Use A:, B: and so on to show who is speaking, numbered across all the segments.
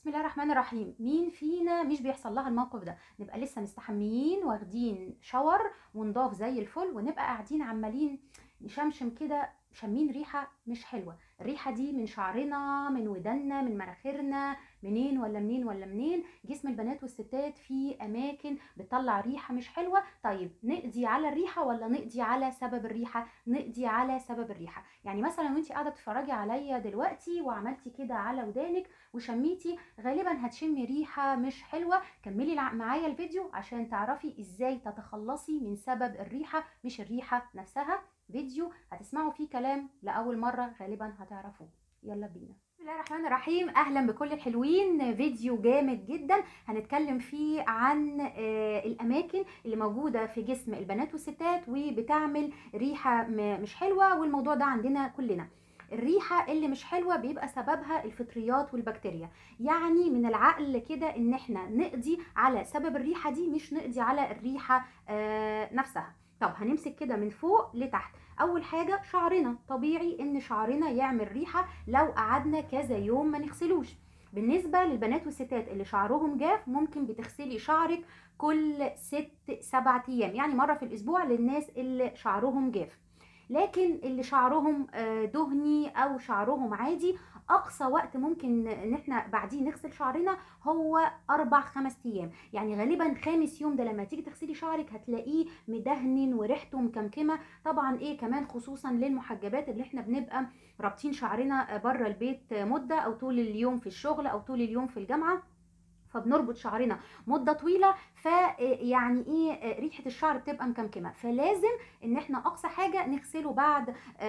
A: بسم الله الرحمن الرحيم مين فينا مش بيحصل لها الموقف ده نبقى لسه مستحميين واخدين شاور ونضاف زي الفل ونبقى قاعدين عمالين نشمشم كده شامين ريحه مش حلوه الريحه دي من شعرنا من ودنا من مناخيرنا منين ولا منين ولا منين جسم البنات والستات في اماكن بتطلع ريحه مش حلوه طيب نقضي على الريحه ولا نقضي على سبب الريحه نقضي على سبب الريحه يعني مثلا وانت قاعده بتتفرجي عليا دلوقتي وعملتي كده على ودانك وشميتي غالبا هتشمي ريحه مش حلوه كملي معايا الفيديو عشان تعرفي ازاي تتخلصي من سبب الريحه مش الريحه نفسها فيديو هتسمعوا فيه كلام لاول مره غالبا هتعرفوه يلا بينا بسم الله الرحمن الرحيم اهلا بكل الحلوين فيديو جامد جدا هنتكلم فيه عن آه الاماكن اللي موجوده في جسم البنات والستات وبتعمل ريحه مش حلوه والموضوع ده عندنا كلنا الريحة اللي مش حلوة بيبقى سببها الفطريات والبكتيريا يعني من العقل كده ان احنا نقضي على سبب الريحة دي مش نقضي على الريحة آه نفسها طب هنمسك كده من فوق لتحت اول حاجه شعرنا طبيعي ان شعرنا يعمل ريحه لو قعدنا كذا يوم ما نغسلوش بالنسبه للبنات والستات اللي شعرهم جاف ممكن بتغسلي شعرك كل ست سبعة ايام يعني مره في الاسبوع للناس اللي شعرهم جاف لكن اللي شعرهم دهني او شعرهم عادي اقصى وقت ممكن ان احنا بعديه نغسل شعرنا هو اربع خمس ايام يعني غالبا خامس يوم ده لما تيجي تغسلي شعرك هتلاقيه مدهن وريحته مكمكمه طبعا ايه كمان خصوصا للمحجبات اللي احنا بنبقى رابطين شعرنا بره البيت مده او طول اليوم في الشغل او طول اليوم في الجامعه فبنربط شعرنا مده طويله فيعني ايه ريحه الشعر بتبقى مكمكمه فلازم ان احنا اقصى حاجه نغسله بعد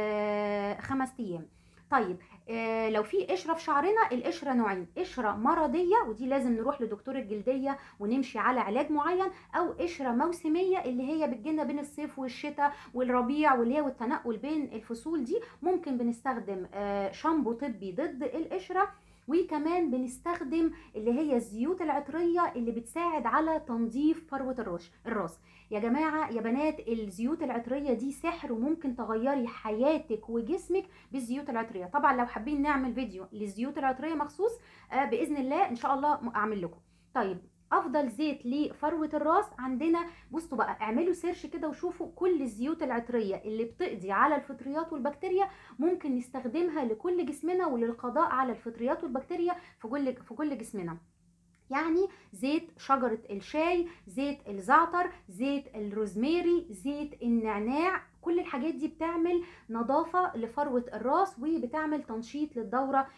A: خمس ايام طيب آه لو في قشره في شعرنا القشره نوعين قشره مرضيه ودي لازم نروح لدكتور الجلديه ونمشي على علاج معين او قشره موسميه اللي هي بتجينا بين الصيف والشتاء والربيع واللي هي والتنقل بين الفصول دي ممكن بنستخدم آه شامبو طبي ضد القشره وكمان بنستخدم اللي هي الزيوت العطريه اللي بتساعد على تنظيف فروه الراس الراس يا جماعه يا بنات الزيوت العطريه دي سحر وممكن تغيري حياتك وجسمك بالزيوت العطريه طبعا لو حابين نعمل فيديو للزيوت العطريه مخصوص آه باذن الله ان شاء الله اعمل لكم طيب افضل زيت لفروه الراس عندنا بصوا بقى اعملوا سيرش كده وشوفوا كل الزيوت العطريه اللي بتقضي على الفطريات والبكتيريا ممكن نستخدمها لكل جسمنا وللقضاء على الفطريات والبكتيريا في كل في كل جسمنا يعني زيت شجرة الشاي زيت الزعتر زيت الروزماري زيت النعناع كل الحاجات دي بتعمل نظافة لفروة الراس وبتعمل تنشيط للدورة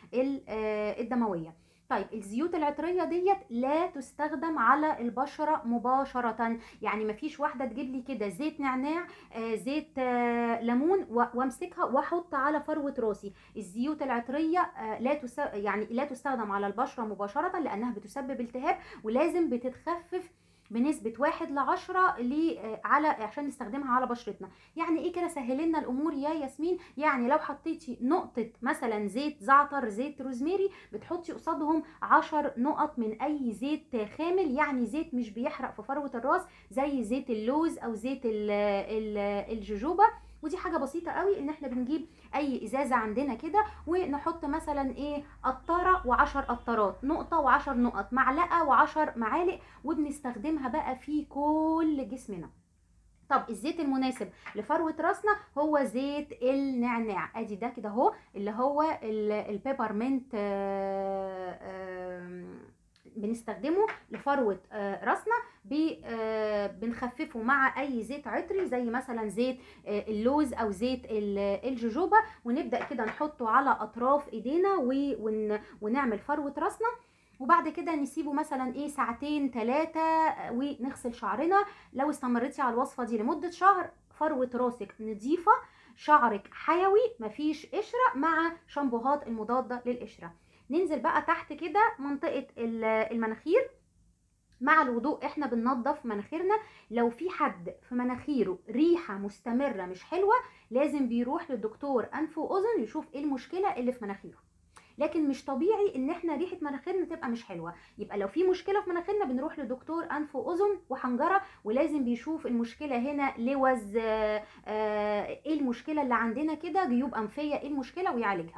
A: الدموية طيب الزيوت العطريه ديت لا تستخدم على البشره مباشره يعني مفيش واحده تجيب لي كده زيت نعناع آه زيت آه ليمون وامسكها واحط على فروه راسي الزيوت العطريه آه لا تس... يعني لا تستخدم على البشره مباشره لانها بتسبب التهاب ولازم بتتخفف بنسبة واحد لعشرة على عشان نستخدمها على بشرتنا يعني ايه كده سهل لنا الامور يا ياسمين يعني لو حطيتي نقطة مثلا زيت زعتر زيت روزماري بتحطي قصادهم عشر نقط من اي زيت خامل يعني زيت مش بيحرق في فروة الراس زي زيت اللوز او زيت ال ال الجوجوبا ودي حاجه بسيطه قوي ان احنا بنجيب اي ازازه عندنا كده ونحط مثلا ايه قطاره وعشر قطارات نقطه وعشر نقط معلقه وعشر معالق وبنستخدمها بقى في كل جسمنا طب الزيت المناسب لفروه راسنا هو زيت النعناع ادي ده كده اهو اللي هو البيبرمنت بنستخدمه لفروه راسنا بنخففه مع اي زيت عطري زي مثلا زيت اللوز او زيت الجوجوبا ونبدا كده نحطه على اطراف ايدينا ونعمل فروه راسنا وبعد كده نسيبه مثلا ايه ساعتين ثلاثه ونغسل شعرنا لو استمرتي على الوصفه دي لمده شهر فروه راسك نظيفه شعرك حيوي مفيش قشره مع شامبوهات المضاده للقشره ننزل بقى تحت كده منطقه المناخير مع الوضوء احنا بننظف مناخيرنا لو في حد في مناخيره ريحه مستمره مش حلوه لازم بيروح للدكتور انف واذن يشوف ايه المشكله اللي في مناخيره لكن مش طبيعي ان احنا ريحه مناخيرنا تبقى مش حلوه يبقى لو في مشكله في مناخيرنا بنروح لدكتور انف واذن وحنجره ولازم بيشوف المشكله هنا لوز آه، آه، ايه المشكله اللي عندنا كده جيوب انفيه ايه المشكله ويعالجها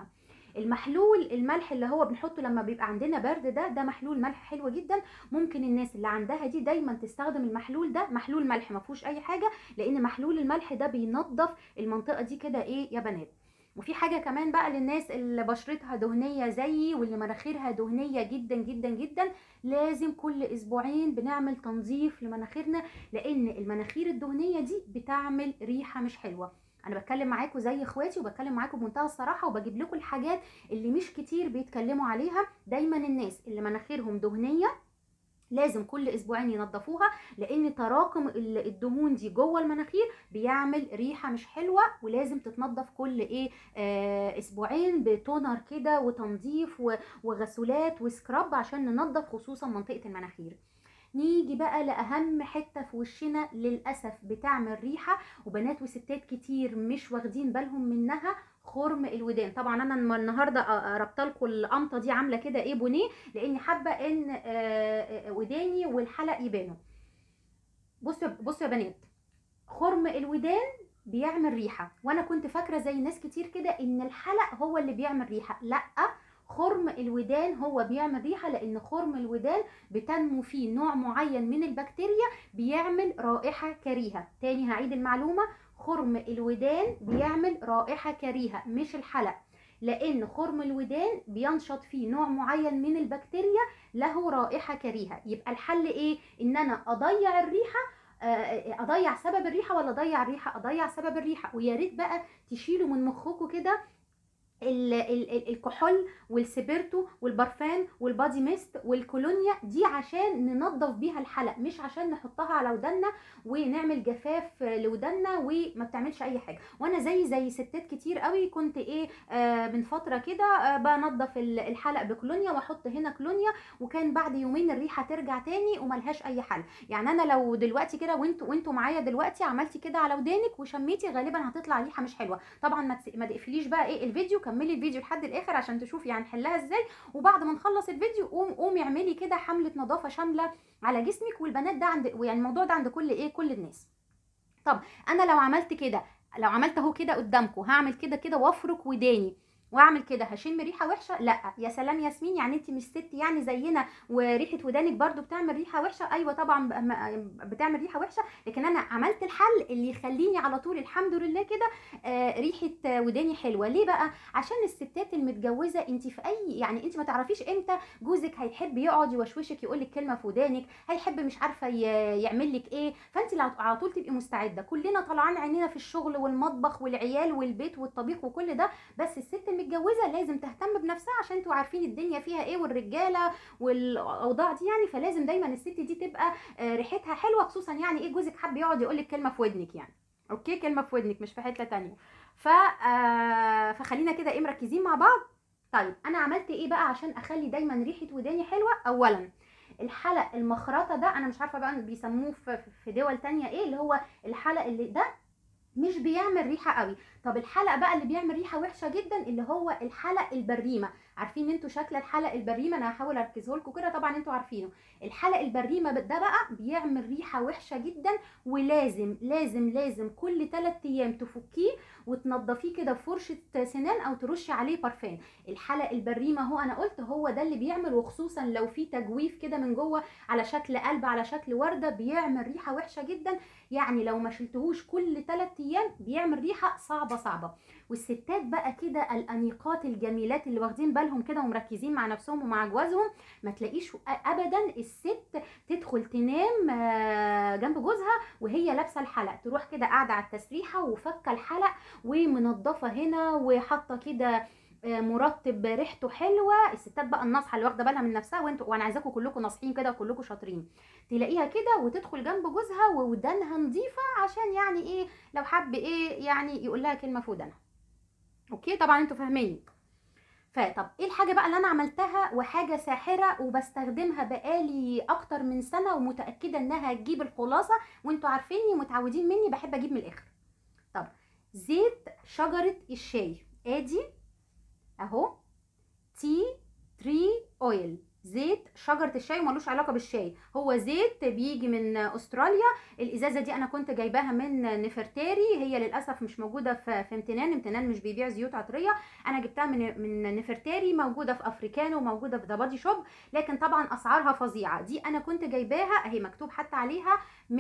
A: المحلول الملح اللي هو بنحطه لما بيبقى عندنا برد ده ده محلول ملح حلو جدا ممكن الناس اللي عندها دي دايما تستخدم المحلول ده محلول ملح ما فيهوش اي حاجه لان محلول الملح ده بينظف المنطقه دي كده ايه يا بنات وفي حاجه كمان بقى للناس اللي بشرتها دهنيه زيي واللي مناخيرها دهنيه جدا جدا جدا لازم كل اسبوعين بنعمل تنظيف لمناخيرنا لان المناخير الدهنيه دي بتعمل ريحه مش حلوه انا بتكلم معاكم زي اخواتي وبتكلم معاكم بمنتهى الصراحه وبجيب لكم الحاجات اللي مش كتير بيتكلموا عليها دايما الناس اللي مناخيرهم دهنيه لازم كل اسبوعين ينضفوها لان تراكم ال- الدهون دي جوه المناخير بيعمل ريحه مش حلوه ولازم تتنضف كل ايه آه اسبوعين بتونر كده وتنظيف و- وغسولات وسكراب عشان ننضف خصوصا منطقه المناخير نيجي بقى لأهم حتة في وشنا للأسف بتعمل ريحة وبنات وستات كتير مش واخدين بالهم منها خرم الودان طبعا انا الم- النهارده ربط لكم القمطه دي عامله كده ايه بونيه لاني حابه ان آه، آه، وداني والحلق يبانوا بصوا بصوا يا بنات خرم الودان بيعمل ريحه وانا كنت فاكره زي ناس كتير كده ان الحلق هو اللي بيعمل ريحه لا خرم الودان هو بيعمل ريحه لان خرم الودان بتنمو فيه نوع معين من البكتيريا بيعمل رائحه كريهه تاني هعيد المعلومه خرم الودان بيعمل رائحه كريهه مش الحلق لان خرم الودان بينشط فيه نوع معين من البكتيريا له رائحه كريهه يبقى الحل ايه ان انا اضيع الريحه آه، اضيع سبب الريحه ولا اضيع الريحه اضيع سبب الريحه ويا ريت بقى تشيلوا من مخكم كده ال- ال- ال- الكحول والسبيرتو والبرفان والبادي ميست والكولونيا دي عشان ننظف بيها الحلق مش عشان نحطها على ودنا ونعمل جفاف لودنا وما بتعملش اي حاجه وانا زي زي ستات كتير قوي كنت ايه آه من فتره كده آه بنضف ال- الحلق بكولونيا واحط هنا كولونيا وكان بعد يومين الريحه ترجع تاني وملهاش اي حل يعني انا لو دلوقتي كده وانتوا وانتوا معايا دلوقتي عملتي كده على ودانك وشميتي غالبا هتطلع ريحه مش حلوه طبعا ما تس- ما تقفليش بقى ايه الفيديو كملي الفيديو لحد الاخر عشان تشوفي هنحلها ازاي وبعد ما نخلص الفيديو قوم قومي اعملي كده حمله نظافه شامله على جسمك والبنات ده عند يعني الموضوع ده عند كل ايه كل الناس طب انا لو عملت كده لو عملت اهو كده قدامكم هعمل كده كده وافرك وداني واعمل كده هشم ريحه وحشه لا يا سلام ياسمين يعني انت مش ست يعني زينا وريحه ودانك برضو بتعمل ريحه وحشه ايوه طبعا ب- م- بتعمل ريحه وحشه لكن انا عملت الحل اللي يخليني على طول الحمد لله كده آه، ريحه آه، وداني حلوه ليه بقى عشان الستات المتجوزه انت في اي يعني انت ما تعرفيش امتى جوزك هيحب يقعد يوشوشك يقول لك كلمه في ودانك هيحب مش عارفه ي- يعمل لك ايه فانت لا- على طول تبقي مستعده كلنا طالعان عينينا في الشغل والمطبخ والعيال والبيت والطبيخ وكل ده بس الست المتجوزه لازم تهتم بنفسها عشان انتوا عارفين الدنيا فيها ايه والرجاله والاوضاع دي يعني فلازم دايما الست دي تبقى آه، ريحتها حلوه خصوصا يعني ايه جوزك حب يقعد يقول لك كلمه في ودنك يعني اوكي كلمه في ودنك مش في حته تانية ف آه، فخلينا كده ايه مركزين مع بعض طيب انا عملت ايه بقى عشان اخلي دايما ريحه وداني حلوه اولا الحلق المخرطه ده انا مش عارفه بقى بيسموه في في دول تانية ايه اللي هو الحلق اللي ده مش بيعمل ريحه قوي طب الحلق بقى اللي بيعمل ريحه وحشه جدا اللي هو الحلق البريمه عارفين انتوا شكل الحلق البريمه انا هحاول اركزه لكم كده طبعا انتوا عارفينه الحلق البريمه ده بقى بيعمل ريحه وحشه جدا ولازم لازم لازم كل 3 ايام تفكيه وتنضفيه كده بفرشه سنان او ترشي عليه برفان الحلق البريمه هو انا قلت هو ده اللي بيعمل وخصوصا لو في تجويف كده من جوه على شكل قلب على شكل ورده بيعمل ريحه وحشه جدا يعني لو ما شلتهوش كل 3 ايام بيعمل ريحه صعبه صعبه والستات بقى كده الانيقات الجميلات اللي واخدين بالهم كده ومركزين مع نفسهم ومع جوازهم ما تلاقيش ابدا الست تدخل تنام آه، جنب جوزها وهي لابسه الحلق تروح كده قاعده على التسريحه وفكه الحلق ومنضفه هنا وحاطه كده آه، مرطب ريحته حلوه الستات بقى الناصحه اللي واخده بالها من نفسها وانتوا وانا عايزاكم كلكم ناصحين كده وكلكم شاطرين تلاقيها كده وتدخل جنب جوزها وودانها نظيفه عشان يعني ايه لو حب ايه يعني يقول لها كلمه في ودانها اوكي طبعا انتوا فاهميني فطب ايه الحاجه بقى اللي انا عملتها وحاجه ساحره وبستخدمها بقالي اكتر من سنه ومتاكده انها هتجيب الخلاصه وانتوا عارفيني ومتعودين مني بحب اجيب من الاخر طب زيت شجره الشاي ادي اهو تي تري اويل زيت شجره الشاي وملوش علاقه بالشاي هو زيت بيجي من استراليا الازازه دي انا كنت جايباها من نفرتاري هي للاسف مش موجوده في في امتنان امتنان مش بيبيع زيوت عطريه انا جبتها من من نفرتاري موجوده في افريكانو وموجوده في ذا بادي شوب لكن طبعا اسعارها فظيعه دي انا كنت جايباها اهي مكتوب حتى عليها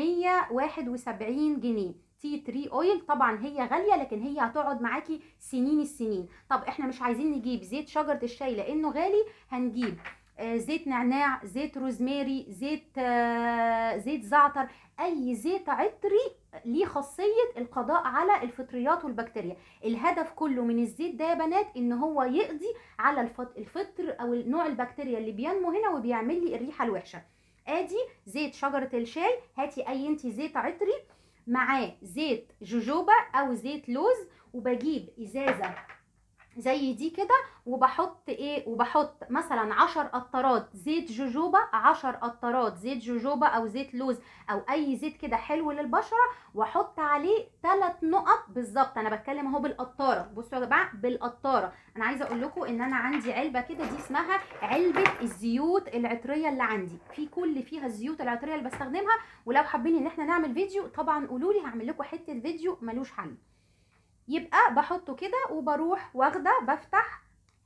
A: 171 جنيه تي تري اويل طبعا هي غاليه لكن هي هتقعد معاكي سنين السنين طب احنا مش عايزين نجيب زيت شجره الشاي لانه غالي هنجيب آه، زيت نعناع زيت روزماري زيت آه، زيت زعتر اي زيت عطري ليه خاصيه القضاء على الفطريات والبكتيريا الهدف كله من الزيت ده يا بنات ان هو يقضي على الفط- الفطر او نوع البكتيريا اللي بينمو هنا وبيعمل لي الريحه الوحشه ادي زيت شجره الشاي هاتي اي انتي زيت عطري معاه زيت جوجوبا او زيت لوز وبجيب ازازه زي دي كده وبحط ايه وبحط مثلا 10 قطرات زيت جوجوبا 10 قطرات زيت جوجوبا او زيت لوز او اي زيت كده حلو للبشره واحط عليه 3 نقط بالظبط انا بتكلم اهو بالقطاره بصوا يا جماعه بالقطاره انا عايزه اقول لكم ان انا عندي علبه كده دي اسمها علبه الزيوت العطريه اللي عندي في كل فيها الزيوت العطريه اللي بستخدمها ولو حابين ان احنا نعمل فيديو طبعا قولوا لي هعمل لكم حته فيديو ملوش حل يبقى بحطه كده وبروح واخده بفتح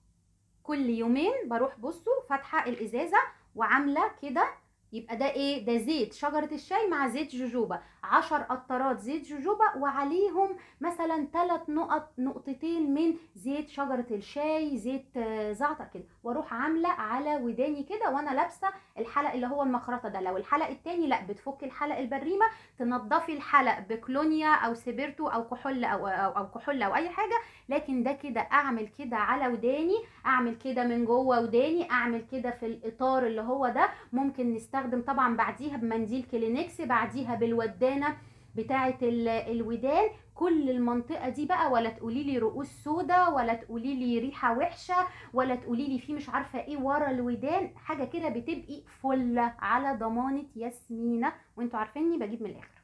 A: كل يومين بروح بصوا فاتحه الازازه وعامله كده يبقى ده ايه ده زيت شجره الشاي مع زيت جوجوبا عشر قطرات زيت جوجوبا وعليهم مثلا ثلاث نقط نقطتين من زيت شجره الشاي زيت آه، زعتر كده واروح عامله على وداني كده وانا لابسه الحلق اللي هو المخرطه ده لو الحلق التاني لا بتفك الحلق البريمه تنضفي الحلق بكلونيا او سبيرتو او كحول او او, أو كحول او اي حاجه لكن ده كده اعمل كده على وداني اعمل كده من جوه وداني اعمل كده في الاطار اللي هو ده ممكن نستخدم طبعا بعديها بمنديل كلينكس بعديها بالودانه بتاعه ال- الودان كل المنطقه دي بقى ولا تقولي لي رؤوس سودا ولا تقولي لي ريحه وحشه ولا تقولي لي في مش عارفه ايه ورا الودان حاجه كده بتبقي فله على ضمانه ياسمينه وانتوا عارفيني بجيب من الاخر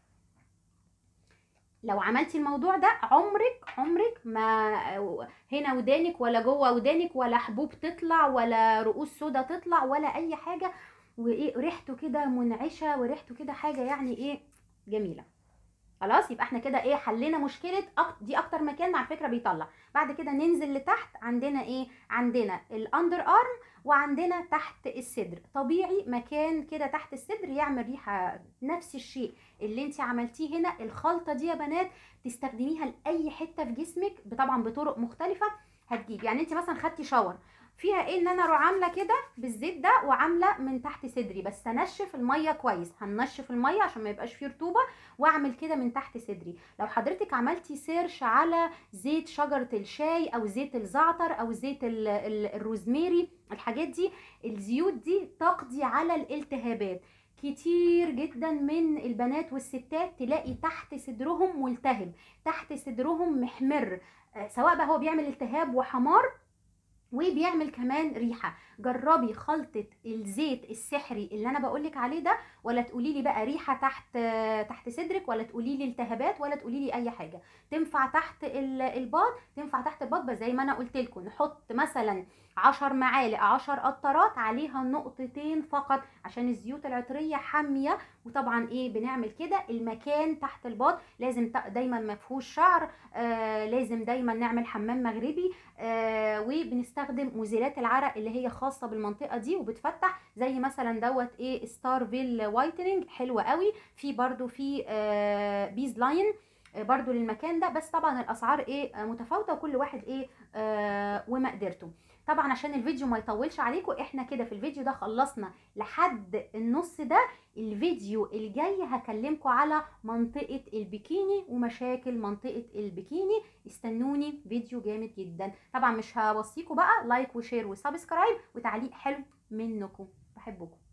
A: لو عملتي الموضوع ده عمرك عمرك ما هنا ودانك ولا جوه ودانك ولا حبوب تطلع ولا رؤوس سودا تطلع ولا اي حاجه وايه ريحته كده منعشه وريحته كده حاجه يعني ايه جميله خلاص يبقى احنا كده ايه حلينا مشكله أك... دي اكتر مكان على فكره بيطلع بعد كده ننزل لتحت عندنا ايه عندنا الاندر ارم وعندنا تحت الصدر طبيعي مكان كده تحت الصدر يعمل ريحه نفس الشيء اللي انت عملتيه هنا الخلطه دي يا بنات تستخدميها لاي حته في جسمك طبعا بطرق مختلفه هتجيب يعني انت مثلا خدتي شاور فيها ايه ان انا اروح عامله كده بالزيت ده وعامله من تحت صدري بس انشف الميه كويس هنشف الميه عشان ما يبقاش فيه رطوبه واعمل كده من تحت صدري لو حضرتك عملتي سيرش على زيت شجره الشاي او زيت الزعتر او زيت ال- ال- الروزماري الحاجات دي الزيوت دي تقضي على الالتهابات كتير جدا من البنات والستات تلاقي تحت صدرهم ملتهب تحت صدرهم محمر آه، سواء بقى هو بيعمل التهاب وحمار وبيعمل كمان ريحه جربي خلطه الزيت السحري اللي انا بقولك عليه ده ولا تقولي لي بقى ريحه تحت تحت صدرك ولا تقولي لي التهابات ولا تقولي لي اي حاجه تنفع تحت ال- الباط تنفع تحت الباط بس زي ما انا قلت لكم نحط مثلا 10 معالق 10 قطرات عليها نقطتين فقط عشان الزيوت العطريه حاميه وطبعا ايه بنعمل كده المكان تحت الباط لازم ت- دايما ما فيهوش شعر آه لازم دايما نعمل حمام مغربي آه وبنستخدم مزيلات العرق اللي هي خاصه بالمنطقه دي وبتفتح زي مثلا دوت ايه ستارفيل وايتنينج حلوه قوي في برضو في آه بيز لاين آه، برضو للمكان ده بس طبعا الاسعار ايه آه، متفاوته وكل واحد ايه آه ومقدرته طبعا عشان الفيديو ما يطولش عليكم احنا كده في الفيديو ده خلصنا لحد النص ده الفيديو الجاي هكلمكم على منطقة البكيني ومشاكل منطقة البكيني استنوني فيديو جامد جدا طبعا مش هوصيكم بقى لايك وشير وسبسكرايب وتعليق حلو منكم بحبكم